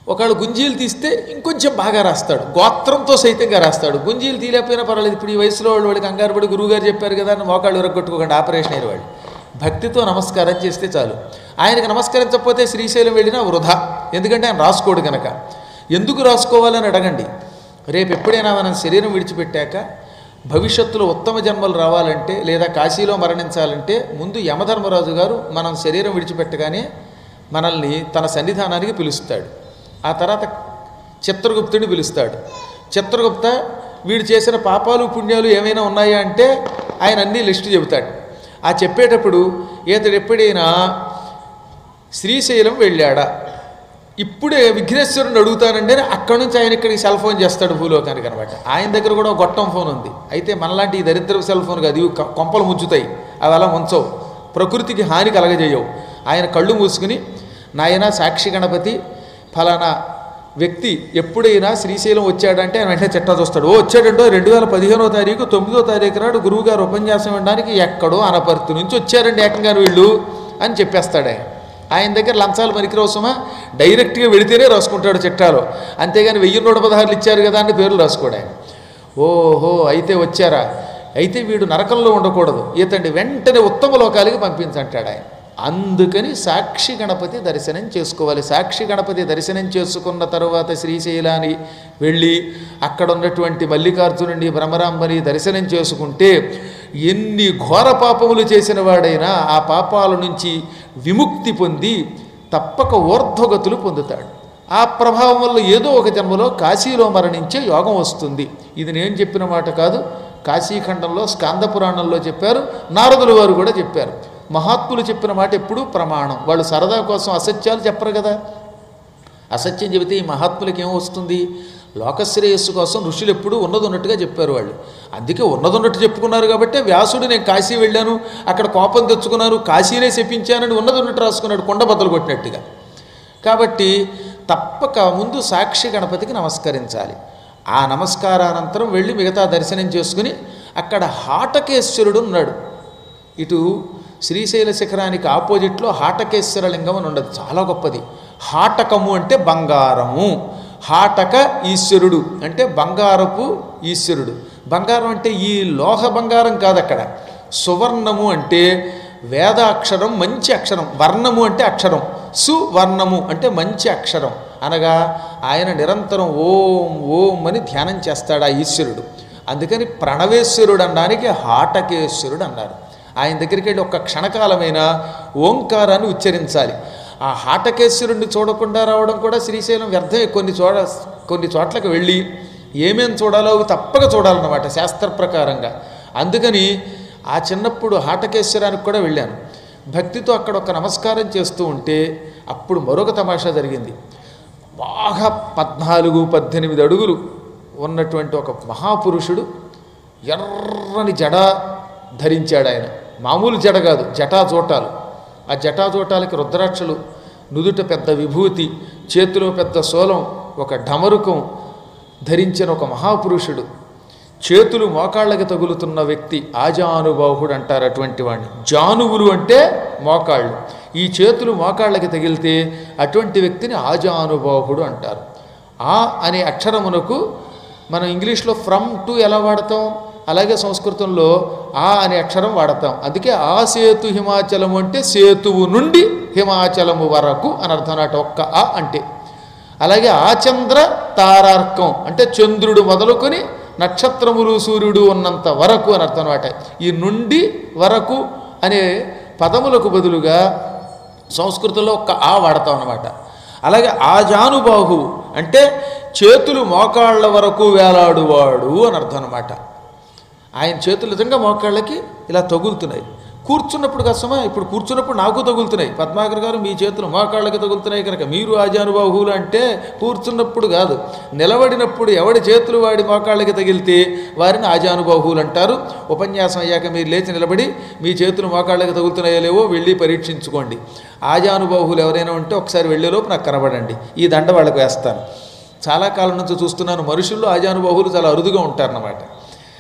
ఒకళ్ళు గుంజీలు తీస్తే ఇంకొంచెం బాగా రాస్తాడు గోత్రంతో సైతంగా రాస్తాడు గుంజీలు తీయలేకపోయినా పర్వాలేదు ఇప్పుడు ఈ వయసులో వాళ్ళు వాడికి కంగారు పడి గురువుగారు చెప్పారు కదా అని మోకాళ్ళు విరగొట్టుకోకుండా ఆపరేషన్ అయిన వాళ్ళు భక్తితో నమస్కారం చేస్తే చాలు ఆయనకు నమస్కరించకపోతే శ్రీశైలం వెళ్ళినా వృధా ఎందుకంటే ఆయన రాసుకోడు కనుక ఎందుకు రాసుకోవాలని అడగండి రేపు ఎప్పుడైనా మనం శరీరం విడిచిపెట్టాక భవిష్యత్తులో ఉత్తమ జన్మలు రావాలంటే లేదా కాశీలో మరణించాలంటే ముందు యమధర్మరాజు గారు మనం శరీరం విడిచిపెట్టగానే మనల్ని తన సన్నిధానానికి పిలుస్తాడు ఆ తర్వాత చిత్రగుప్తుడిని పిలుస్తాడు చిత్రగుప్త వీడు చేసిన పాపాలు పుణ్యాలు ఏమైనా ఉన్నాయా అంటే ఆయన అన్నీ లిస్టు చెబుతాడు ఆ చెప్పేటప్పుడు ఇతడు ఎప్పుడైనా శ్రీశైలం వెళ్ళాడా ఇప్పుడే విఘ్నేశ్వరుని అడుగుతానండి అని అక్కడి నుంచి ఆయన ఇక్కడికి సెల్ ఫోన్ చేస్తాడు భూలోకానికి అనమాట ఆయన దగ్గర కూడా ఒక గొట్టం ఫోన్ ఉంది అయితే మనలాంటి ఈ దరిద్ర సెల్ ఫోన్ కాదు ఇవి క- కొంపలు ముంచుతాయి అవి అలా ముంచవు ప్రకృతికి హాని కలగజేయవు ఆయన కళ్ళు మూసుకుని నాయన సాక్షి గణపతి ఫలానా వ్యక్తి ఎప్పుడైనా శ్రీశైలం వచ్చాడంటే ఆయన వెంటనే చిట్టా చూస్తాడు ఓ వచ్చాడంటో రెండు వేల పదిహేనో తారీఖు తొమ్మిదో తారీఖు నాడు గురువుగారు ఉపన్యాసం ఇవ్వడానికి ఎక్కడో అనపర్తి నుంచి వచ్చారండి ఏకంగా వీళ్ళు అని చెప్పేస్తాడు ఆయన ఆయన దగ్గర లంచాలు పనికిరవసమా డైరెక్ట్గా వెళితేనే రాసుకుంటాడు చిట్టాలో అంతేగాని వెయ్యి నూట పదహారులు ఇచ్చారు కదా అని పేర్లు రాసుకోడు ఆయన ఓహో అయితే వచ్చారా అయితే వీడు నరకంలో ఉండకూడదు ఇతండి వెంటనే ఉత్తమ లోకాలకి పంపించంటాడు ఆయన అందుకని సాక్షి గణపతి దర్శనం చేసుకోవాలి సాక్షి గణపతి దర్శనం చేసుకున్న తరువాత శ్రీశైలాన్ని వెళ్ళి అక్కడ ఉన్నటువంటి మల్లికార్జునుని భ్రమరాంబని దర్శనం చేసుకుంటే ఎన్ని ఘోర పాపములు చేసిన వాడైనా ఆ పాపాల నుంచి విముక్తి పొంది తప్పక ఊర్ధ్వగతులు పొందుతాడు ఆ ప్రభావం వల్ల ఏదో ఒక జన్మలో కాశీలో మరణించే యోగం వస్తుంది ఇది నేను చెప్పిన మాట కాదు కాశీఖండంలో స్కాంద పురాణంలో చెప్పారు నారదులు వారు కూడా చెప్పారు మహాత్ములు చెప్పిన మాట ఎప్పుడూ ప్రమాణం వాళ్ళు సరదా కోసం అసత్యాలు చెప్పరు కదా అసత్యం చెబితే ఈ మహాత్ములకి ఏం వస్తుంది లోకశ్రేయస్సు కోసం ఋషులు ఎప్పుడూ ఉన్నది ఉన్నట్టుగా చెప్పారు వాళ్ళు అందుకే ఉన్నది ఉన్నట్టు చెప్పుకున్నారు కాబట్టి వ్యాసుడు నేను కాశీ వెళ్ళాను అక్కడ కోపం తెచ్చుకున్నాను కాశీనే చెప్పించానని ఉన్నది ఉన్నట్టు రాసుకున్నాడు కొండ బద్దలు కొట్టినట్టుగా కాబట్టి తప్పక ముందు సాక్షి గణపతికి నమస్కరించాలి ఆ నమస్కారానంతరం వెళ్ళి మిగతా దర్శనం చేసుకుని అక్కడ హాటకేశ్వరుడు ఉన్నాడు ఇటు శ్రీశైల శిఖరానికి ఆపోజిట్లో హాటకేశ్వర లింగం అని ఉండదు చాలా గొప్పది హాటకము అంటే బంగారము హాటక ఈశ్వరుడు అంటే బంగారపు ఈశ్వరుడు బంగారం అంటే ఈ లోహ బంగారం కాదు అక్కడ సువర్ణము అంటే వేదాక్షరం మంచి అక్షరం వర్ణము అంటే అక్షరం సువర్ణము అంటే మంచి అక్షరం అనగా ఆయన నిరంతరం ఓం ఓం అని ధ్యానం చేస్తాడు ఆ ఈశ్వరుడు అందుకని ప్రణవేశ్వరుడు అనడానికి హాటకేశ్వరుడు అన్నారు ఆయన దగ్గరికి వెళ్ళి ఒక్క క్షణకాలమైన ఓంకారాన్ని ఉచ్చరించాలి ఆ హాటకేశ్వరుడిని చూడకుండా రావడం కూడా శ్రీశైలం వ్యర్థమే కొన్ని చోట కొన్ని చోట్లకు వెళ్ళి ఏమేం చూడాలో అవి తప్పక చూడాలన్నమాట శాస్త్ర ప్రకారంగా అందుకని ఆ చిన్నప్పుడు హాటకేశ్వరానికి కూడా వెళ్ళాను భక్తితో అక్కడ ఒక నమస్కారం చేస్తూ ఉంటే అప్పుడు మరొక తమాషా జరిగింది బాగా పద్నాలుగు పద్దెనిమిది అడుగులు ఉన్నటువంటి ఒక మహాపురుషుడు ఎర్రని జడ ధరించాడు ఆయన మామూలు జడ కాదు జటా జోటాలు ఆ జటా జోటాలకి రుద్రాక్షలు నుదుట పెద్ద విభూతి చేతిలో పెద్ద సోలం ఒక ఢమరుకం ధరించిన ఒక మహాపురుషుడు చేతులు మోకాళ్ళకి తగులుతున్న వ్యక్తి ఆజానుబాహుడు అంటారు అటువంటి వాడిని జానువులు అంటే మోకాళ్ళు ఈ చేతులు మోకాళ్ళకి తగిలితే అటువంటి వ్యక్తిని ఆజానుబాహుడు అంటారు ఆ అనే అక్షరమునకు మనం ఇంగ్లీష్లో ఫ్రమ్ టు ఎలా వాడతాం అలాగే సంస్కృతంలో ఆ అనే అక్షరం వాడతాం అందుకే ఆ సేతు హిమాచలము అంటే సేతువు నుండి హిమాచలము వరకు అని అర్థం అన్నమాట ఒక్క ఆ అంటే అలాగే ఆచంద్ర తారార్కం అంటే చంద్రుడు మొదలుకొని నక్షత్రములు సూర్యుడు ఉన్నంత వరకు అని అర్థం అనమాట ఈ నుండి వరకు అనే పదములకు బదులుగా సంస్కృతంలో ఒక్క ఆ వాడతాం అనమాట అలాగే ఆజానుబాహు అంటే చేతులు మోకాళ్ళ వరకు వేలాడువాడు అని అర్థం అనమాట ఆయన చేతులు నిజంగా మోకాళ్ళకి ఇలా తగులుతున్నాయి కూర్చున్నప్పుడు కష్టమా ఇప్పుడు కూర్చున్నప్పుడు నాకు తగులుతున్నాయి పద్మాకర్ గారు మీ చేతులు మోకాళ్ళకి తగులుతున్నాయి కనుక మీరు ఆజానుబాహువులు అంటే కూర్చున్నప్పుడు కాదు నిలబడినప్పుడు ఎవడి చేతులు వాడి మోకాళ్ళకి తగిలితే వారిని ఆజానుబాహువులు అంటారు ఉపన్యాసం అయ్యాక మీరు లేచి నిలబడి మీ చేతులు మోకాళ్ళకి తగులుతున్నాయో లేవో వెళ్ళి పరీక్షించుకోండి ఆజానుబాహువులు ఎవరైనా ఉంటే ఒకసారి వెళ్ళేలోపు నాకు కనబడండి ఈ దండ వాళ్ళకు వేస్తాను చాలా కాలం నుంచి చూస్తున్నాను మనుషుల్లో ఆజానుబాహువులు చాలా అరుదుగా ఉంటారన్నమాట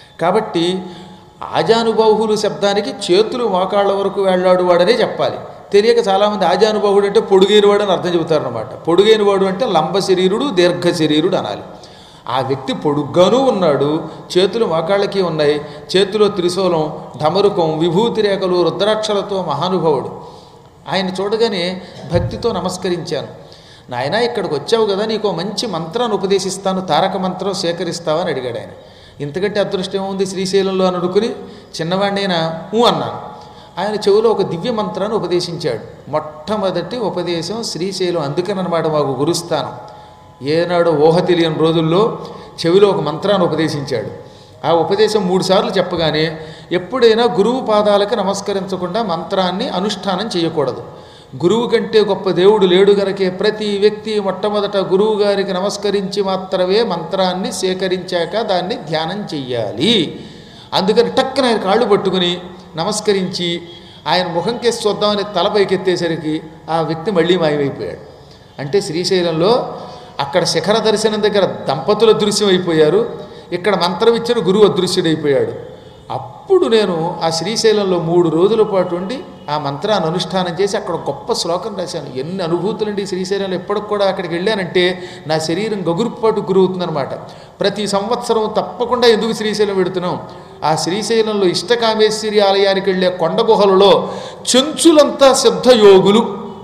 కాబట్టి ఆజానుబాహులు శబ్దానికి చేతులు మోకాళ్ళ వరకు వెళ్ళాడు వాడనే చెప్పాలి తెలియక చాలామంది ఆజానుభావుడు అంటే పొడుగైనవాడు అని అర్థం చెబుతారనమాట పొడుగైనవాడు అంటే లంబ శరీరుడు దీర్ఘ శరీరుడు అనాలి ఆ వ్యక్తి పొడుగ్గానూ ఉన్నాడు చేతులు మోకాళ్ళకి ఉన్నాయి చేతిలో త్రిశూలం ఢమరుకం విభూతి రేఖలు రుద్రాక్షలతో మహానుభావుడు ఆయన చూడగానే భక్తితో నమస్కరించాను నాయనా ఇక్కడికి వచ్చావు కదా నీకు ఓ మంచి మంత్రాన్ని ఉపదేశిస్తాను తారక మంత్రం సేకరిస్తావని అడిగాడు ఆయన ఇంతకంటే అదృష్టం ఏముంది శ్రీశైలంలో అని అనుకుని చిన్నవాడినైనా ఊ అన్నాను ఆయన చెవిలో ఒక దివ్య మంత్రాన్ని ఉపదేశించాడు మొట్టమొదటి ఉపదేశం శ్రీశైలం అందుకనమాట మాకు గురుస్థానం ఏనాడు ఊహ తెలియని రోజుల్లో చెవిలో ఒక మంత్రాన్ని ఉపదేశించాడు ఆ ఉపదేశం మూడు సార్లు చెప్పగానే ఎప్పుడైనా గురువు పాదాలకు నమస్కరించకుండా మంత్రాన్ని అనుష్ఠానం చేయకూడదు గురువు కంటే గొప్ప దేవుడు లేడు గనకే ప్రతి వ్యక్తి మొట్టమొదట గురువు గారికి నమస్కరించి మాత్రమే మంత్రాన్ని సేకరించాక దాన్ని ధ్యానం చెయ్యాలి అందుకని టక్కున ఆయన కాళ్ళు పట్టుకుని నమస్కరించి ఆయన ముఖం కేసి చూద్దామని తల పైకెత్తేసరికి ఆ వ్యక్తి మళ్ళీ మాయమైపోయాడు అంటే శ్రీశైలంలో అక్కడ శిఖర దర్శనం దగ్గర దంపతుల దృశ్యం అయిపోయారు ఇక్కడ మంత్రం ఇచ్చిన గురువు అదృశ్యుడైపోయాడు అప్పుడు నేను ఆ శ్రీశైలంలో మూడు రోజుల పాటు ఉండి ఆ మంత్రాన్ని అనుష్ఠానం చేసి అక్కడ గొప్ప శ్లోకం రాశాను ఎన్ని అనుభూతులండి ఈ శ్రీశైలంలో ఎప్పటికి కూడా అక్కడికి వెళ్ళానంటే నా శరీరం గగురుపాటు గురవుతుందనమాట ప్రతి సంవత్సరం తప్పకుండా ఎందుకు శ్రీశైలం పెడుతున్నాం ఆ శ్రీశైలంలో ఇష్టకామేశ్వరి ఆలయానికి వెళ్ళే కొండ గుహలలో చెంచులంతా సిద్ధయోగులు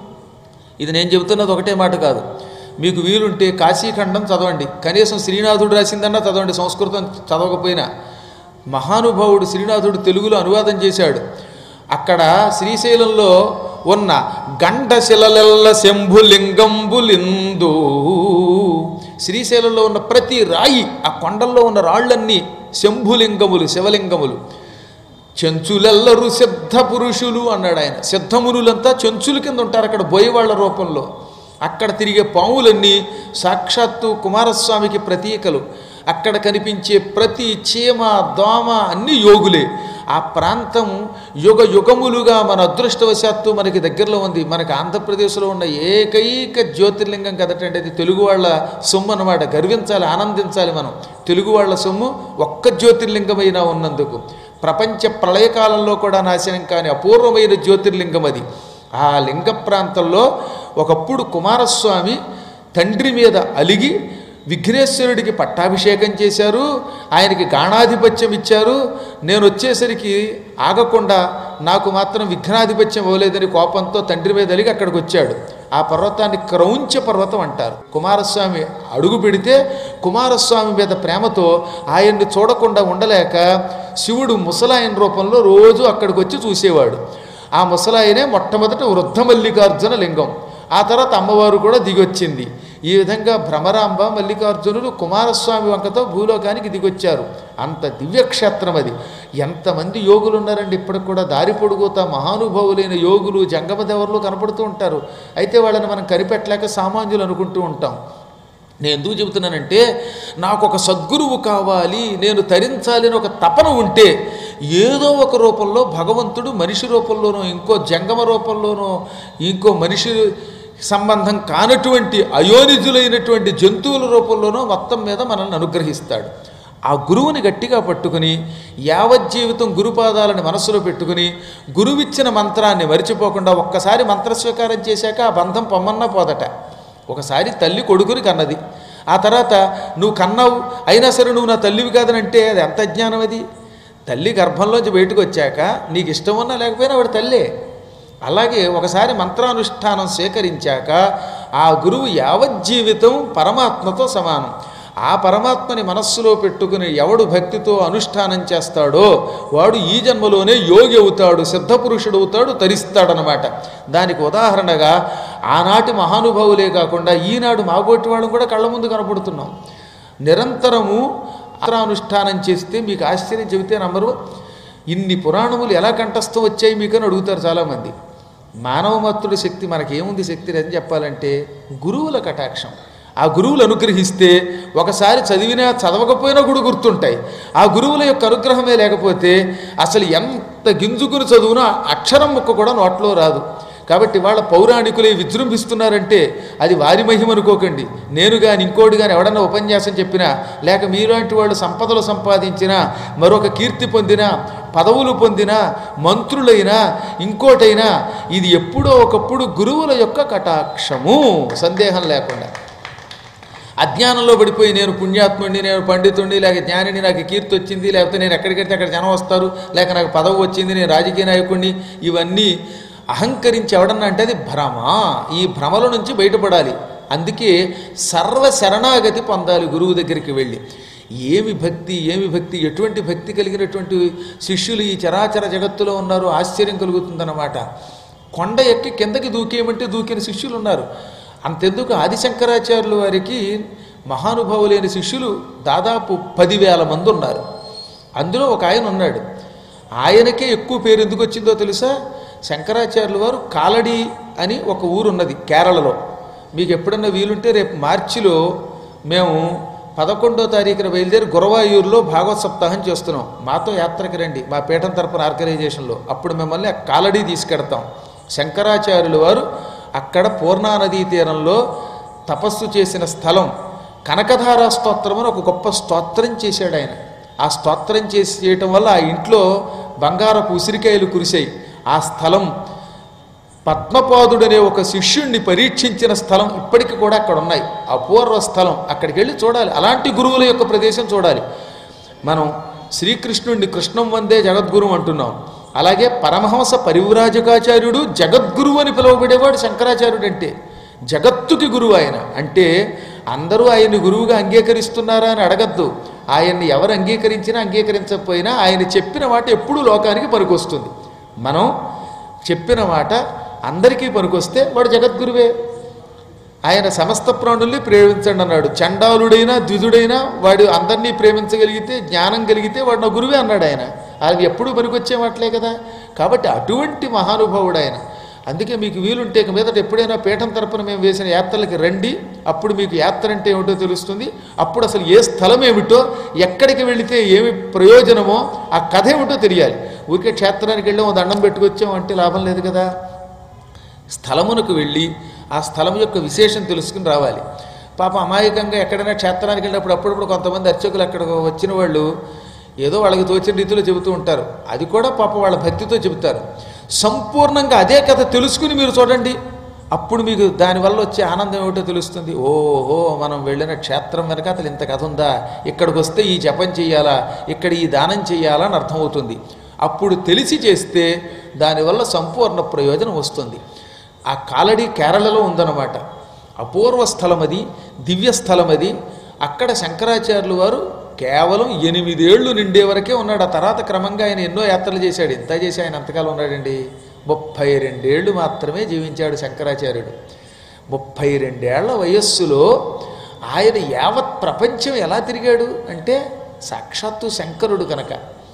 ఇది నేను చెబుతున్నది ఒకటే మాట కాదు మీకు వీలుంటే కాశీఖండం చదవండి కనీసం శ్రీనాథుడు రాసిందన్నా చదవండి సంస్కృతం చదవకపోయినా మహానుభావుడు శ్రీనాథుడు తెలుగులో అనువాదం చేశాడు అక్కడ శ్రీశైలంలో ఉన్న గండశిలలెల్ల శంభులింగంబులిందు శ్రీశైలంలో ఉన్న ప్రతి రాయి ఆ కొండల్లో ఉన్న రాళ్ళన్నీ శంభులింగములు శివలింగములు చెంచులెల్లరు సిద్ధ పురుషులు అన్నాడు ఆయన సిద్ధమునులంతా చెంచుల కింద ఉంటారు అక్కడ బోయవాళ్ల రూపంలో అక్కడ తిరిగే పాములన్నీ సాక్షాత్తు కుమారస్వామికి ప్రతీకలు అక్కడ కనిపించే ప్రతి చీమ దోమ అన్ని యోగులే ఆ ప్రాంతం యుగ యుగములుగా మన అదృష్టవశాత్తు మనకి దగ్గరలో ఉంది మనకి ఆంధ్రప్రదేశ్లో ఉన్న ఏకైక జ్యోతిర్లింగం కదటండి అది తెలుగు వాళ్ళ సొమ్ము అన్నమాట గర్వించాలి ఆనందించాలి మనం తెలుగు వాళ్ళ సొమ్ము ఒక్క జ్యోతిర్లింగమైనా ఉన్నందుకు ప్రపంచ ప్రళయకాలంలో కూడా నాశనం కాని అపూర్వమైన జ్యోతిర్లింగం అది ఆ లింగ ప్రాంతంలో ఒకప్పుడు కుమారస్వామి తండ్రి మీద అలిగి విఘ్నేశ్వరుడికి పట్టాభిషేకం చేశారు ఆయనకి గాణాధిపత్యం ఇచ్చారు నేను వచ్చేసరికి ఆగకుండా నాకు మాత్రం విఘ్నాధిపత్యం ఇవ్వలేదని కోపంతో తండ్రి మీద అలిగి అక్కడికి వచ్చాడు ఆ పర్వతాన్ని క్రౌంచ పర్వతం అంటారు కుమారస్వామి అడుగు పెడితే కుమారస్వామి మీద ప్రేమతో ఆయన్ని చూడకుండా ఉండలేక శివుడు ముసలాయన రూపంలో రోజు అక్కడికి వచ్చి చూసేవాడు ఆ ముసలాయనే మొట్టమొదట వృద్ధ మల్లికార్జున లింగం ఆ తర్వాత అమ్మవారు కూడా దిగొచ్చింది ఈ విధంగా భ్రమరాంబ మల్లికార్జునులు కుమారస్వామి వంకతో భూలోకానికి దిగొచ్చారు అంత దివ్యక్షేత్రం అది ఎంతమంది యోగులు ఉన్నారండి ఇప్పటికి కూడా దారి పొడుగుతా మహానుభావులైన యోగులు జంగమదేవర్లు కనపడుతూ ఉంటారు అయితే వాళ్ళని మనం కనిపెట్టలేక సామాన్యులు అనుకుంటూ ఉంటాం నేను ఎందుకు చెబుతున్నానంటే నాకు ఒక సద్గురువు కావాలి నేను తరించాలి అని ఒక తపన ఉంటే ఏదో ఒక రూపంలో భగవంతుడు మనిషి రూపంలోనో ఇంకో జంగమ రూపంలోనో ఇంకో మనిషి సంబంధం కానటువంటి అయోనిజులైనటువంటి జంతువుల రూపంలోనో మొత్తం మీద మనల్ని అనుగ్రహిస్తాడు ఆ గురువుని గట్టిగా పట్టుకుని యావజ్జీవితం గురుపాదాలని మనస్సులో పెట్టుకుని గురువిచ్చిన మంత్రాన్ని మరిచిపోకుండా ఒక్కసారి మంత్రస్వీకారం చేశాక ఆ బంధం పొమ్మన్నా పోదట ఒకసారి తల్లి కొడుకుని కన్నది ఆ తర్వాత నువ్వు కన్నావు అయినా సరే నువ్వు నా తల్లివి కాదనంటే అది ఎంత అజ్ఞానం అది తల్లి గర్భంలోంచి బయటకు వచ్చాక నీకు ఇష్టం ఉన్నా లేకపోయినా ఆవిడ తల్లే అలాగే ఒకసారి మంత్రానుష్ఠానం స్వీకరించాక ఆ గురువు యావజ్జీవితం పరమాత్మతో సమానం ఆ పరమాత్మని మనస్సులో పెట్టుకుని ఎవడు భక్తితో అనుష్ఠానం చేస్తాడో వాడు ఈ జన్మలోనే యోగి అవుతాడు సిద్ధపురుషుడు అవుతాడు తరిస్తాడనమాట దానికి ఉదాహరణగా ఆనాటి మహానుభావులే కాకుండా ఈనాడు మాగోటి వాళ్ళం కూడా కళ్ళ ముందు కనపడుతున్నాం నిరంతరము మంత్రానుష్ఠానం చేస్తే మీకు ఆశ్చర్యం చెబితే నమ్మరు ఇన్ని పురాణములు ఎలా కంఠస్థం వచ్చాయి మీకని అడుగుతారు చాలామంది మానవమత్తుడి శక్తి మనకేముంది శక్తి అని చెప్పాలంటే గురువుల కటాక్షం ఆ గురువులు అనుగ్రహిస్తే ఒకసారి చదివినా చదవకపోయినా కూడా గుర్తుంటాయి ఆ గురువుల యొక్క అనుగ్రహమే లేకపోతే అసలు ఎంత గింజుకుని చదువునా అక్షరం ముక్క కూడా నోట్లో రాదు కాబట్టి వాళ్ళ పౌరాణికులే విజృంభిస్తున్నారంటే అది వారి మహిమ అనుకోకండి నేను కానీ ఇంకోటి కానీ ఎవడన్నా ఉపన్యాసం చెప్పినా లేక మీలాంటి వాళ్ళు సంపదలు సంపాదించినా మరొక కీర్తి పొందినా పదవులు పొందినా మంత్రులైనా ఇంకోటైనా ఇది ఎప్పుడో ఒకప్పుడు గురువుల యొక్క కటాక్షము సందేహం లేకుండా అజ్ఞానంలో పడిపోయి నేను పుణ్యాత్ముడిని నేను పండితుడిని లేక జ్ఞానిని నాకు కీర్తి వచ్చింది లేకపోతే నేను ఎక్కడికెడితే అక్కడ జనం వస్తారు లేక నాకు పదవి వచ్చింది నేను రాజకీయ నాయకుడిని ఇవన్నీ అహంకరించి ఎవడన్నా అంటే అది భ్రమ ఈ భ్రమల నుంచి బయటపడాలి అందుకే సర్వ శరణాగతి పొందాలి గురువు దగ్గరికి వెళ్ళి ఏమి భక్తి ఏమి భక్తి ఎటువంటి భక్తి కలిగినటువంటి శిష్యులు ఈ చరాచర జగత్తులో ఉన్నారు ఆశ్చర్యం కలుగుతుందన్నమాట కొండ ఎక్కి కిందకి దూకేయమంటే దూకిన శిష్యులు ఉన్నారు అంతెందుకు ఆదిశంకరాచార్యుల వారికి మహానుభావులైన శిష్యులు దాదాపు పదివేల మంది ఉన్నారు అందులో ఒక ఆయన ఉన్నాడు ఆయనకే ఎక్కువ పేరు ఎందుకు వచ్చిందో తెలుసా శంకరాచార్యుల వారు కాలడి అని ఒక ఊరు ఉన్నది కేరళలో మీకు ఎప్పుడన్నా వీలుంటే రేపు మార్చిలో మేము పదకొండో తారీఖున బయలుదేరి గురవాయూరులో భాగవత్ సప్తాహం చేస్తున్నాం మాతో యాత్రకి రండి మా పీఠం తరపున ఆర్గనైజేషన్లో అప్పుడు మిమ్మల్ని ఆ కాలడీ తీసుకెడతాం శంకరాచార్యుల వారు అక్కడ పూర్ణా నదీ తీరంలో తపస్సు చేసిన స్థలం కనకధారా స్తోత్రం అని ఒక గొప్ప స్తోత్రం చేశాడు ఆయన ఆ స్తోత్రం చేసి చేయటం వల్ల ఆ ఇంట్లో బంగారపు ఉసిరికాయలు కురిశాయి ఆ స్థలం పద్మపాదుడనే ఒక శిష్యుణ్ణి పరీక్షించిన స్థలం ఇప్పటికి కూడా అక్కడ ఉన్నాయి అపూర్వ స్థలం అక్కడికి వెళ్ళి చూడాలి అలాంటి గురువుల యొక్క ప్రదేశం చూడాలి మనం శ్రీకృష్ణుడిని కృష్ణం వందే జగద్గురు అంటున్నాం అలాగే పరమహంస పరివ్రాజకాచార్యుడు జగద్గురువు అని పిలువబడేవాడు శంకరాచార్యుడు అంటే జగత్తుకి గురువు ఆయన అంటే అందరూ ఆయన్ని గురువుగా అంగీకరిస్తున్నారా అని అడగద్దు ఆయన్ని ఎవరు అంగీకరించినా అంగీకరించకపోయినా ఆయన చెప్పిన మాట ఎప్పుడూ లోకానికి పనికొస్తుంది మనం చెప్పిన మాట అందరికీ పనికొస్తే వాడు జగద్గురువే ఆయన సమస్త ప్రాణుల్ని ప్రేమించండి అన్నాడు చండాలుడైనా ద్విజుడైనా వాడు అందరినీ ప్రేమించగలిగితే జ్ఞానం కలిగితే వాడు నా గురువే అన్నాడు ఆయన అది ఎప్పుడూ పనికొచ్చే మాటలే కదా కాబట్టి అటువంటి మహానుభావుడు ఆయన అందుకే మీకు వీలుంటే ఇక మీదట ఎప్పుడైనా పీఠం తరపున మేము వేసిన యాత్రలకి రండి అప్పుడు మీకు యాత్ర అంటే ఏమిటో తెలుస్తుంది అప్పుడు అసలు ఏ స్థలం ఏమిటో ఎక్కడికి వెళితే ఏమి ప్రయోజనమో ఆ కథ ఏమిటో తెలియాలి ఊరికే క్షేత్రానికి వెళ్ళాము దండం పెట్టుకొచ్చాం అంటే లాభం లేదు కదా స్థలమునకు వెళ్ళి ఆ స్థలం యొక్క విశేషం తెలుసుకుని రావాలి పాప అమాయకంగా ఎక్కడైనా క్షేత్రానికి వెళ్ళినప్పుడు అప్పుడప్పుడు కొంతమంది అర్చకులు అక్కడ వచ్చిన వాళ్ళు ఏదో వాళ్ళకి తోచిన రీతిలో చెబుతూ ఉంటారు అది కూడా పాప వాళ్ళ భక్తితో చెబుతారు సంపూర్ణంగా అదే కథ తెలుసుకుని మీరు చూడండి అప్పుడు మీకు దానివల్ల వచ్చే ఆనందం ఏమిటో తెలుస్తుంది ఓహో మనం వెళ్ళిన క్షేత్రం వెనక అసలు ఇంత కథ ఉందా ఇక్కడికి వస్తే ఈ జపం చేయాలా ఇక్కడ ఈ దానం చేయాలా అని అర్థమవుతుంది అప్పుడు తెలిసి చేస్తే దానివల్ల సంపూర్ణ ప్రయోజనం వస్తుంది ఆ కాలడి కేరళలో ఉందన్నమాట అపూర్వ స్థలం అది దివ్య స్థలం అది అక్కడ శంకరాచార్యులు వారు కేవలం ఎనిమిదేళ్లు నిండే వరకే ఉన్నాడు ఆ తర్వాత క్రమంగా ఆయన ఎన్నో యాత్రలు చేశాడు ఎంత చేసి ఆయన అంతకాలం ఉన్నాడండి ముప్పై రెండేళ్లు మాత్రమే జీవించాడు శంకరాచార్యుడు ముప్పై రెండేళ్ల వయస్సులో ఆయన యావత్ ప్రపంచం ఎలా తిరిగాడు అంటే సాక్షాత్తు శంకరుడు కనుక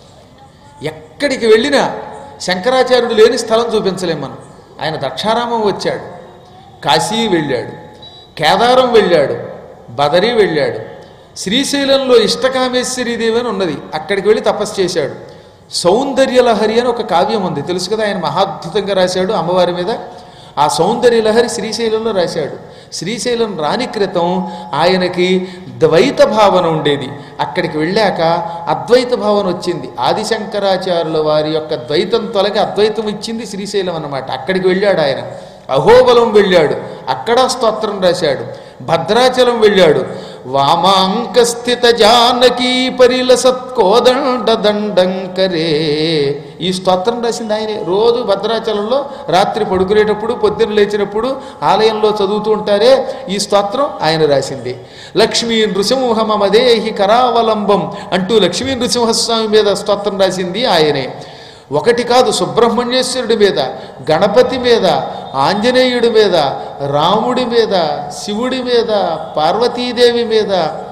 ఎక్కడికి వెళ్ళినా శంకరాచార్యుడు లేని స్థలం చూపించలేం మనం ఆయన దక్షారామం వచ్చాడు కాశీ వెళ్ళాడు కేదారం వెళ్ళాడు బదరీ వెళ్ళాడు శ్రీశైలంలో ఇష్టకామేశ్వరీదేవి అని ఉన్నది అక్కడికి వెళ్ళి తపస్సు చేశాడు సౌందర్యలహరి అని ఒక కావ్యం ఉంది తెలుసు కదా ఆయన మహాద్భుతంగా రాశాడు అమ్మవారి మీద ఆ సౌందర్యలహరి శ్రీశైలంలో రాశాడు శ్రీశైలం రాని క్రితం ఆయనకి ద్వైత భావన ఉండేది అక్కడికి వెళ్ళాక అద్వైత భావన వచ్చింది ఆదిశంకరాచార్యుల వారి యొక్క ద్వైతం తొలగి అద్వైతం ఇచ్చింది శ్రీశైలం అన్నమాట అక్కడికి వెళ్ళాడు ఆయన అహోబలం వెళ్ళాడు అక్కడ స్తోత్రం రాశాడు భద్రాచలం వెళ్ళాడు వామాంక స్థిత జానకీ పరిలసత్కోదండ దండంకరే ఈ స్తోత్రం రాసింది ఆయనే రోజు భద్రాచలంలో రాత్రి పడుకునేటప్పుడు పొద్దున్న లేచినప్పుడు ఆలయంలో చదువుతూ ఉంటారే ఈ స్తోత్రం ఆయన రాసింది లక్ష్మీ నృసింహమదేహి కరావలంబం అంటూ లక్ష్మీ నృసింహస్వామి మీద స్తోత్రం రాసింది ఆయనే ఒకటి కాదు సుబ్రహ్మణ్యేశ్వరుడి మీద గణపతి మీద ఆంజనేయుడి మీద రాముడి మీద శివుడి మీద పార్వతీదేవి మీద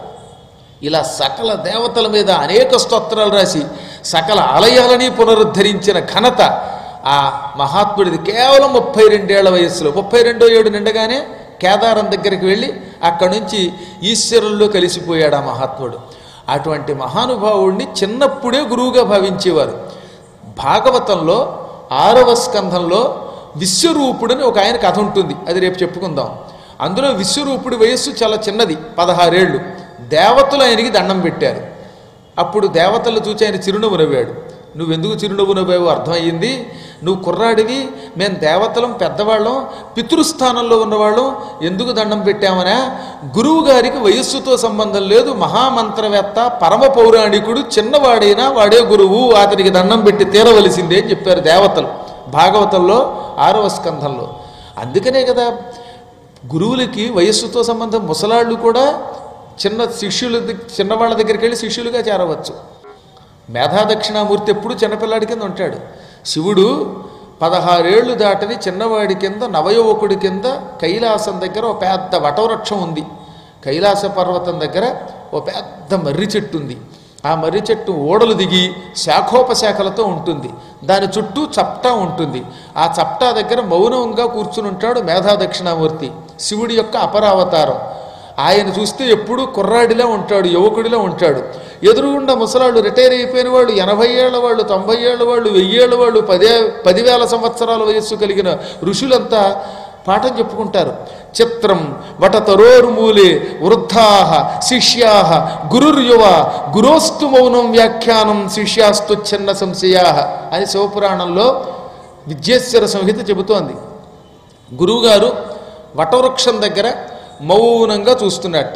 ఇలా సకల దేవతల మీద అనేక స్తోత్రాలు రాసి సకల ఆలయాలని పునరుద్ధరించిన ఘనత ఆ మహాత్ముడిది కేవలం ముప్పై రెండేళ్ల వయస్సులో ముప్పై రెండో ఏడు నిండగానే కేదారం దగ్గరికి వెళ్ళి అక్కడి నుంచి ఈశ్వరుల్లో కలిసిపోయాడు ఆ మహాత్ముడు అటువంటి మహానుభావుడిని చిన్నప్పుడే గురువుగా భావించేవారు భాగవతంలో ఆరవ స్కంధంలో విశ్వరూపుడని ఒక ఆయన కథ ఉంటుంది అది రేపు చెప్పుకుందాం అందులో విశ్వరూపుడి వయస్సు చాలా చిన్నది పదహారేళ్ళు దేవతలు ఆయనకి దండం పెట్టారు అప్పుడు దేవతలు చూచి ఆయన చిరునవ్వు నవ్వాడు నువ్వెందుకు చిరునవ్వు నవ్వావు అర్థమయ్యింది నువ్వు కుర్రాడివి మేము దేవతలం పెద్దవాళ్ళం పితృస్థానంలో ఉన్నవాళ్ళం ఎందుకు దండం పెట్టామనా గురువు గారికి వయస్సుతో సంబంధం లేదు మహామంత్రవేత్త పరమ పౌరాణికుడు చిన్నవాడైనా వాడే గురువు అతనికి దండం పెట్టి తీరవలసిందే అని చెప్పారు దేవతలు భాగవతంలో ఆరవ స్కంధంలో అందుకనే కదా గురువులకి వయస్సుతో సంబంధం ముసలాళ్ళు కూడా చిన్న శిష్యుల దగ్- చిన్నవాళ్ళ దగ్గరికి వెళ్ళి శిష్యులుగా చేరవచ్చు మేధా దక్షిణామూర్తి ఎప్పుడు చిన్నపిల్లాడి కింద ఉంటాడు శివుడు పదహారేళ్లు దాటని చిన్నవాడి కింద నవయువకుడి కింద కైలాసం దగ్గర ఒక పెద్ద వటవృక్షం ఉంది కైలాస పర్వతం దగ్గర ఓ పెద్ద మర్రి చెట్టు ఉంది ఆ మర్రి చెట్టు ఓడలు దిగి శాఖోపశాఖలతో ఉంటుంది దాని చుట్టూ చప్టా ఉంటుంది ఆ చప్టా దగ్గర మౌనంగా కూర్చుని ఉంటాడు మేధా దక్షిణామూర్తి శివుడి యొక్క అపరావతారం ఆయన చూస్తే ఎప్పుడూ కుర్రాడిలా ఉంటాడు యువకుడిలా ఉంటాడు ఎదురుగుండా ముసలాళ్ళు రిటైర్ అయిపోయిన వాళ్ళు ఎనభై ఏళ్ళ వాళ్ళు తొంభై ఏళ్ళ వాళ్ళు వెయ్యేళ్ళ వాళ్ళు పదే పదివేల సంవత్సరాల వయస్సు కలిగిన ఋషులంతా పాఠం చెప్పుకుంటారు చిత్రం వటతరోర్మూలే వృద్ధా శిష్యా గురుర్యువ గురోస్తు మౌనం వ్యాఖ్యానం శిష్యాస్తు చిన్న సంశయా అని శివపురాణంలో విద్యేశ్వర సంహిత చెబుతోంది గురువుగారు వటవృక్షం దగ్గర మౌనంగా చూస్తున్నట్ట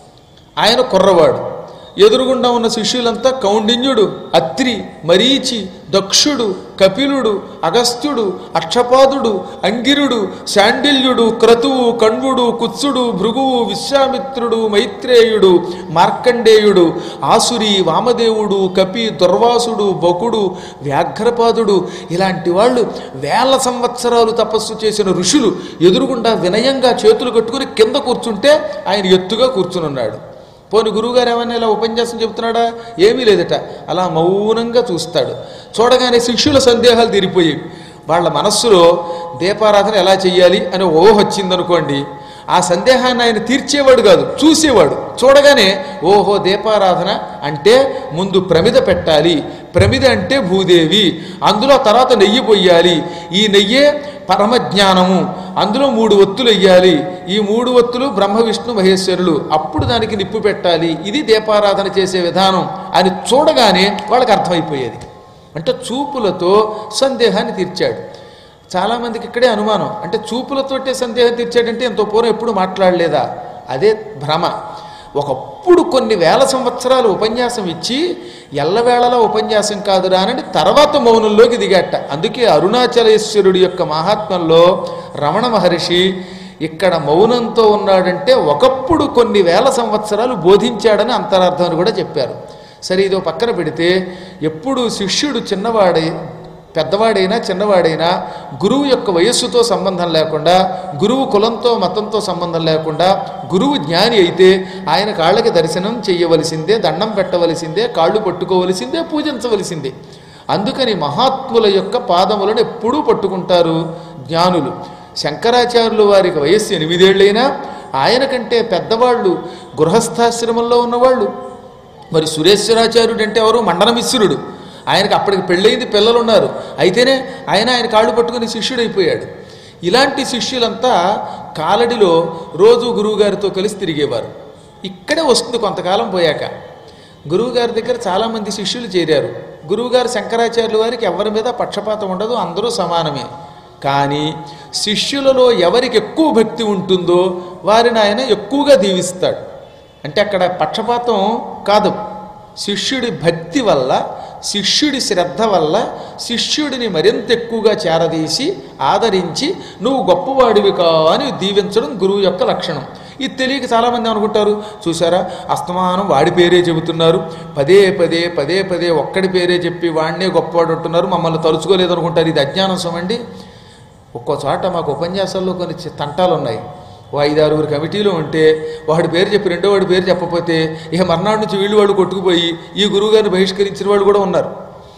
ఆయన కుర్రవాడు ఎదురుగుండా ఉన్న శిష్యులంతా కౌండిన్యుడు అత్రి మరీచి దక్షుడు కపిలుడు అగస్త్యుడు అక్షపాదుడు అంగిరుడు శాండిల్యుడు క్రతువు కణ్వుడు కుత్సుడు భృగువు విశ్వామిత్రుడు మైత్రేయుడు మార్కండేయుడు ఆసురి వామదేవుడు కపి దుర్వాసుడు బకుడు వ్యాఘ్రపాదుడు ఇలాంటి వాళ్ళు వేల సంవత్సరాలు తపస్సు చేసిన ఋషులు ఎదురుగుండా వినయంగా చేతులు కట్టుకుని కింద కూర్చుంటే ఆయన ఎత్తుగా కూర్చునున్నాడు పోని గురువుగారు ఏమన్నా ఇలా ఉపన్యాసం చెబుతున్నాడా ఏమీ లేదట అలా మౌనంగా చూస్తాడు చూడగానే శిష్యుల సందేహాలు తీరిపోయేవి వాళ్ళ మనస్సులో దీపారాధన ఎలా చెయ్యాలి అని ఊహ వచ్చిందనుకోండి ఆ సందేహాన్ని ఆయన తీర్చేవాడు కాదు చూసేవాడు చూడగానే ఓహో దీపారాధన అంటే ముందు ప్రమిద పెట్టాలి ప్రమిద అంటే భూదేవి అందులో తర్వాత నెయ్యి పొయ్యాలి ఈ నెయ్యే పరమజ్ఞానము అందులో మూడు ఒత్తులు వెయ్యాలి ఈ మూడు ఒత్తులు బ్రహ్మ విష్ణు మహేశ్వరులు అప్పుడు దానికి నిప్పు పెట్టాలి ఇది దీపారాధన చేసే విధానం అని చూడగానే వాళ్ళకి అర్థమైపోయేది అంటే చూపులతో సందేహాన్ని తీర్చాడు చాలామందికి ఇక్కడే అనుమానం అంటే చూపులతోటే సందేహం తీర్చాడంటే ఎంతో పూర్వం ఎప్పుడు మాట్లాడలేదా అదే భ్రమ ఒకప్పుడు కొన్ని వేల సంవత్సరాలు ఉపన్యాసం ఇచ్చి ఎల్లవేళలా ఉపన్యాసం కాదురా అని తర్వాత మౌనంలోకి దిగాట అందుకే అరుణాచలేశ్వరుడి యొక్క మహాత్మ్యంలో రమణ మహర్షి ఇక్కడ మౌనంతో ఉన్నాడంటే ఒకప్పుడు కొన్ని వేల సంవత్సరాలు బోధించాడని అంతరార్థం అని కూడా చెప్పారు సరే ఇదో పక్కన పెడితే ఎప్పుడు శిష్యుడు చిన్నవాడై పెద్దవాడైనా చిన్నవాడైనా గురువు యొక్క వయస్సుతో సంబంధం లేకుండా గురువు కులంతో మతంతో సంబంధం లేకుండా గురువు జ్ఞాని అయితే ఆయన కాళ్ళకి దర్శనం చేయవలసిందే దండం పెట్టవలసిందే కాళ్ళు పట్టుకోవలసిందే పూజించవలసిందే అందుకని మహాత్ముల యొక్క పాదములను ఎప్పుడూ పట్టుకుంటారు జ్ఞానులు శంకరాచార్యులు వారికి వయస్సు ఎనిమిదేళ్ళైనా ఆయన కంటే పెద్దవాళ్ళు గృహస్థాశ్రమంలో ఉన్నవాళ్ళు మరి సురేశ్వరాచార్యుడు అంటే ఎవరు మండనమిశ్రుడు ఆయనకి అప్పటికి పెళ్ళయింది పిల్లలు ఉన్నారు అయితేనే ఆయన ఆయన కాళ్ళు పట్టుకుని శిష్యుడైపోయాడు ఇలాంటి శిష్యులంతా కాలడిలో రోజు గురువుగారితో కలిసి తిరిగేవారు ఇక్కడే వస్తుంది కొంతకాలం పోయాక గురువుగారి దగ్గర చాలామంది శిష్యులు చేరారు గురువుగారు శంకరాచార్యుల వారికి ఎవరి మీద పక్షపాతం ఉండదు అందరూ సమానమే కానీ శిష్యులలో ఎవరికి ఎక్కువ భక్తి ఉంటుందో వారిని ఆయన ఎక్కువగా దీవిస్తాడు అంటే అక్కడ పక్షపాతం కాదు శిష్యుడి భక్తి వల్ల శిష్యుడి శ్రద్ధ వల్ల శిష్యుడిని మరింత ఎక్కువగా చేరదీసి ఆదరించి నువ్వు గొప్పవాడివి కా అని దీవించడం గురువు యొక్క లక్షణం ఇది తెలియక చాలామంది అనుకుంటారు చూసారా అస్తమానం వాడి పేరే చెబుతున్నారు పదే పదే పదే పదే ఒక్కడి పేరే చెప్పి వాడినే గొప్పవాడు అంటున్నారు మమ్మల్ని తలుచుకోలేదు అనుకుంటారు ఇది అజ్ఞానం సమండి ఒక్కో చోట మాకు ఉపన్యాసాల్లో కొన్ని చి- తంటాలు ఉన్నాయి ఓ ఐదారుగురు కమిటీలో ఉంటే వాడి పేరు చెప్పి రెండో వాడి పేరు చెప్పకపోతే ఇక మర్నాడు నుంచి వీళ్ళు వాళ్ళు కొట్టుకుపోయి ఈ గురువుగారిని బహిష్కరించిన వాళ్ళు కూడా ఉన్నారు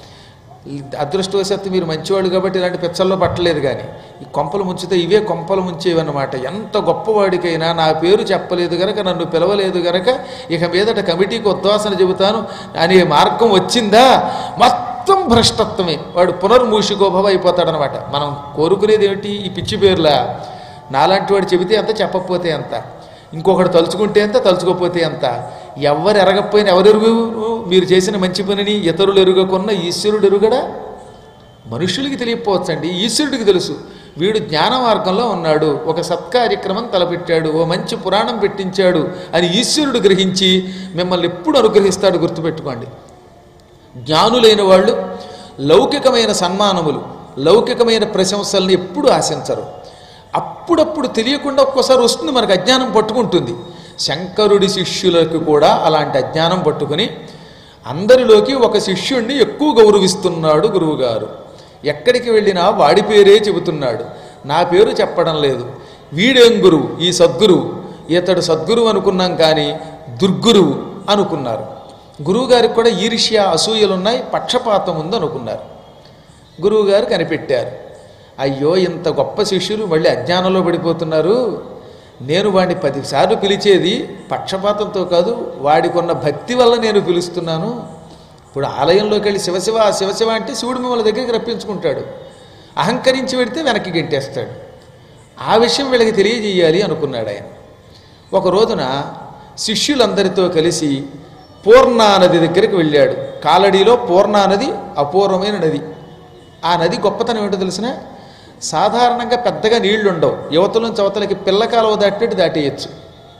అదృష్టవశాత్తు మీరు మంచివాళ్ళు కాబట్టి ఇలాంటి పిచ్చల్లో పట్టలేదు కానీ ఈ కొంపలు ముంచితే ఇవే కొంపలు ముంచేవన్నమాట ఎంత గొప్పవాడికైనా నా పేరు చెప్పలేదు గనక నన్ను పిలవలేదు గనక ఇక మీదట కమిటీకి ఉద్వాసన చెబుతాను అనే మార్గం వచ్చిందా మొత్తం మొత్తం భ్రష్టత్వమే వాడు పునర్మూషికోభవ అయిపోతాడనమాట మనం కోరుకునేది ఏమిటి ఈ పిచ్చి పేర్ల నాలాంటి వాడు చెబితే ఎంత చెప్పకపోతే ఎంత ఇంకొకటి తలుచుకుంటే ఎంత తలుచుకోకపోతే ఎంత ఎవరు ఎరగకపోయినా ఎవరెరుగు మీరు చేసిన మంచి పనిని ఇతరులు ఎరుగకున్న ఈశ్వరుడు ఎరుగడా మనుషులకి తెలియకపోవచ్చండి ఈశ్వరుడికి తెలుసు వీడు జ్ఞాన మార్గంలో ఉన్నాడు ఒక సత్కార్యక్రమం తలపెట్టాడు ఓ మంచి పురాణం పెట్టించాడు అని ఈశ్వరుడు గ్రహించి మిమ్మల్ని ఎప్పుడు అనుగ్రహిస్తాడు గుర్తుపెట్టుకోండి జ్ఞానులైన వాళ్ళు లౌకికమైన సన్మానములు లౌకికమైన ప్రశంసల్ని ఎప్పుడు ఆశించరు అప్పుడప్పుడు తెలియకుండా ఒక్కోసారి వస్తుంది మనకు అజ్ఞానం పట్టుకుంటుంది శంకరుడి శిష్యులకు కూడా అలాంటి అజ్ఞానం పట్టుకుని అందరిలోకి ఒక శిష్యుణ్ణి ఎక్కువ గౌరవిస్తున్నాడు గురువుగారు ఎక్కడికి వెళ్ళినా వాడి పేరే చెబుతున్నాడు నా పేరు చెప్పడం లేదు వీడేం గురువు ఈ సద్గురువు ఇతడు సద్గురువు అనుకున్నాం కానీ దుర్గురువు అనుకున్నారు గురువుగారికి కూడా ఈర్ష్య అసూయలున్నాయి పక్షపాతం ఉంది అనుకున్నారు గురువుగారు కనిపెట్టారు అయ్యో ఇంత గొప్ప శిష్యులు మళ్ళీ అజ్ఞానంలో పడిపోతున్నారు నేను వాడిని పదిసార్లు పిలిచేది పక్షపాతంతో కాదు వాడికున్న భక్తి వల్ల నేను పిలుస్తున్నాను ఇప్పుడు ఆలయంలోకి వెళ్ళి శివశివ శివశివ అంటే శివుడు మిమ్మల్ని దగ్గరికి రప్పించుకుంటాడు అహంకరించి పెడితే వెనక్కి గెంటేస్తాడు ఆ విషయం వీళ్ళకి తెలియజేయాలి అనుకున్నాడు ఆయన ఒక రోజున శిష్యులందరితో కలిసి పూర్ణా నది దగ్గరికి వెళ్ళాడు కాలడీలో పూర్ణా నది అపూర్వమైన నది ఆ నది గొప్పతనం ఏంటో తెలిసిన సాధారణంగా పెద్దగా నీళ్లు ఉండవు యువతల నుంచి అవతలకి పిల్ల కాలువ దాటినట్టు దాటేయచ్చు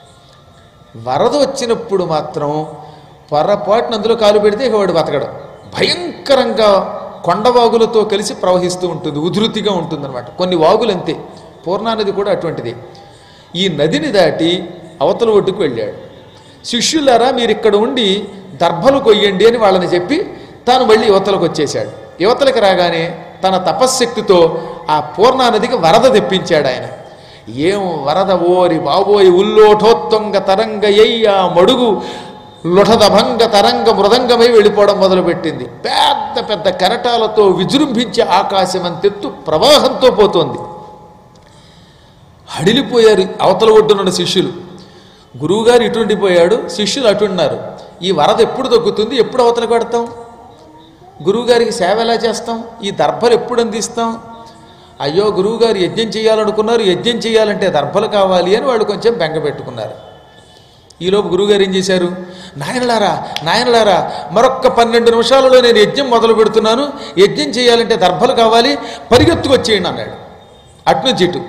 వరద వచ్చినప్పుడు మాత్రం పొరపాటున అందులో కాలు పెడితే ఇక వాడు బతకడం భయంకరంగా కొండవాగులతో కలిసి ప్రవహిస్తూ ఉంటుంది ఉధృతిగా ఉంటుందన్నమాట కొన్ని వాగులు అంతే పూర్ణానది కూడా అటువంటిది ఈ నదిని దాటి అవతల ఒడ్డుకు వెళ్ళాడు శిష్యులారా మీరు ఇక్కడ ఉండి దర్భలు కొయ్యండి అని వాళ్ళని చెప్పి తాను మళ్ళీ యువతలకు వచ్చేశాడు యువతలకు రాగానే తన తపశ్శక్తితో ఆ పూర్ణానదికి వరద తెప్పించాడు ఆయన ఏం వరద ఓరి బాబోయ్ ఉల్లోఠోత్తంగ తరంగ ఎయ్య మడుగు లుఠదభంగ తరంగ మృదంగమై వెళ్ళిపోవడం మొదలుపెట్టింది పెద్ద పెద్ద కెరటాలతో విజృంభించే ఆకాశం అంతెత్తు ప్రవాహంతో పోతోంది హడిలిపోయారు అవతల ఒడ్డునున్న శిష్యులు గురువుగారు ఇటు ఉండిపోయాడు శిష్యులు అటు ఉన్నారు ఈ వరద ఎప్పుడు తగ్గుతుంది ఎప్పుడు అవతలకు పెడతాం గురువుగారికి సేవ ఎలా చేస్తాం ఈ దర్భలు ఎప్పుడు అందిస్తాం అయ్యో గురువుగారు యజ్ఞం చేయాలనుకున్నారు యజ్ఞం చేయాలంటే దర్భలు కావాలి అని వాళ్ళు కొంచెం బెంగ పెట్టుకున్నారు ఈలోపు గురువుగారు ఏం చేశారు నాయనలారా నాయనలారా మరొక్క పన్నెండు నిమిషాలలో నేను యజ్ఞం మొదలు పెడుతున్నాను యజ్ఞం చేయాలంటే దర్భలు కావాలి పరిగెత్తుకొచ్చేయండి అన్నాడు అట్నుంచి ఇటు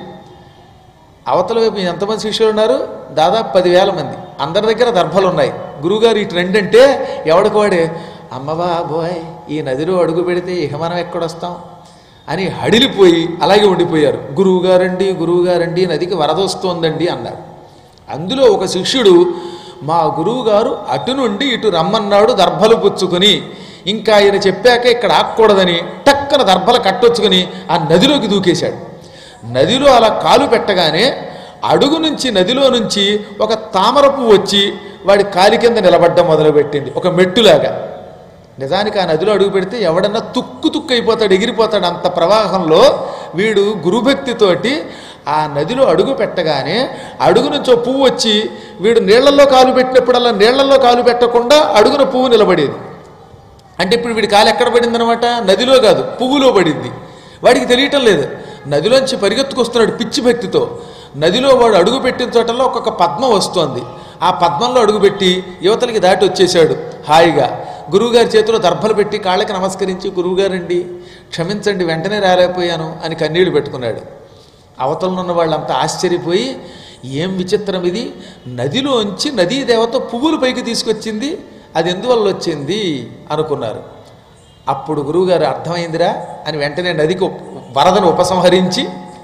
అవతల వైపు ఎంతమంది శిష్యులు ఉన్నారు దాదాపు పదివేల మంది అందరి దగ్గర దర్భలు ఉన్నాయి గురువుగారు ఇటు రండి అంటే ఎవడికి వాడే అమ్మవా బోయ్ ఈ నదిలో అడుగు పెడితే ఇక మనం ఎక్కడొస్తాం అని హడిలిపోయి అలాగే ఉండిపోయారు గురువుగారండి గురువుగారండి నదికి వరద వస్తోందండి అన్నారు అందులో ఒక శిష్యుడు మా గురువుగారు అటు నుండి ఇటు రమ్మన్నాడు దర్భలు పుచ్చుకొని ఇంకా ఆయన చెప్పాక ఇక్కడ ఆక్కూడదని టక్కన దర్భలు కట్టొచ్చుకొని ఆ నదిలోకి దూకేశాడు నదిలో అలా కాలు పెట్టగానే అడుగు నుంచి నదిలో నుంచి ఒక తామర పువ్వు వచ్చి వాడి కాలి కింద నిలబడ్డం మొదలుపెట్టింది ఒక మెట్టులాగా నిజానికి ఆ నదిలో అడుగు పెడితే ఎవడన్నా తుక్కు తుక్కు అయిపోతాడు ఎగిరిపోతాడు అంత ప్రవాహంలో వీడు గురుభక్తితోటి ఆ నదిలో అడుగు పెట్టగానే అడుగు నుంచి ఓ పువ్వు వచ్చి వీడు నీళ్లలో కాలు పెట్టినప్పుడల్లా నీళ్లలో కాలు పెట్టకుండా అడుగున పువ్వు నిలబడేది అంటే ఇప్పుడు వీడి కాలు ఎక్కడ పడింది అనమాట నదిలో కాదు పువ్వులో పడింది వాడికి తెలియటం లేదు నదిలోంచి పరిగెత్తుకొస్తున్నాడు పిచ్చి భక్తితో నదిలో వాడు అడుగు పెట్టిన చోటల్లో ఒక్కొక్క పద్మం వస్తోంది ఆ పద్మంలో అడుగుపెట్టి యువతలకి దాటి వచ్చేశాడు హాయిగా గురువుగారి చేతిలో దర్భలు పెట్టి కాళ్ళకి నమస్కరించి గురువుగారండి క్షమించండి వెంటనే రాలేకపోయాను అని కన్నీళ్లు పెట్టుకున్నాడు అవతలనున్న వాళ్ళంతా ఆశ్చర్యపోయి ఏం విచిత్రం ఇది నదిలోంచి నదీ దేవత పువ్వులు పైకి తీసుకొచ్చింది అది ఎందువల్ల వచ్చింది అనుకున్నారు అప్పుడు గురువుగారు అర్థమైందిరా అని వెంటనే నదికి ఉప్- వరదను ఉపసంహరించి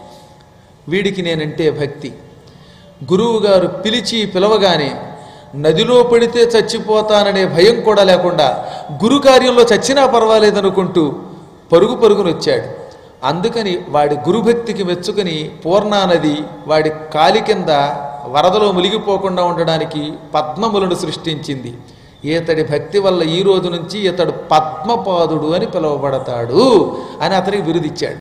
వీడికి నేనంటే భక్తి గురువుగారు పిలిచి పిలవగానే నదిలో పడితే చచ్చిపోతాననే భయం కూడా లేకుండా గురు కార్యంలో చచ్చినా పర్వాలేదనుకుంటూ పరుగు పరుగును వచ్చాడు అందుకని వాడి గురుభక్తికి మెచ్చుకుని పూర్ణా నది వాడి కాలి కింద వరదలో మునిగిపోకుండా ఉండడానికి పద్మములను సృష్టించింది ఈతడి భక్తి వల్ల ఈ రోజు నుంచి ఇతడు పద్మపాదుడు అని పిలువబడతాడు అని అతనికి బిరుదిచ్చాడు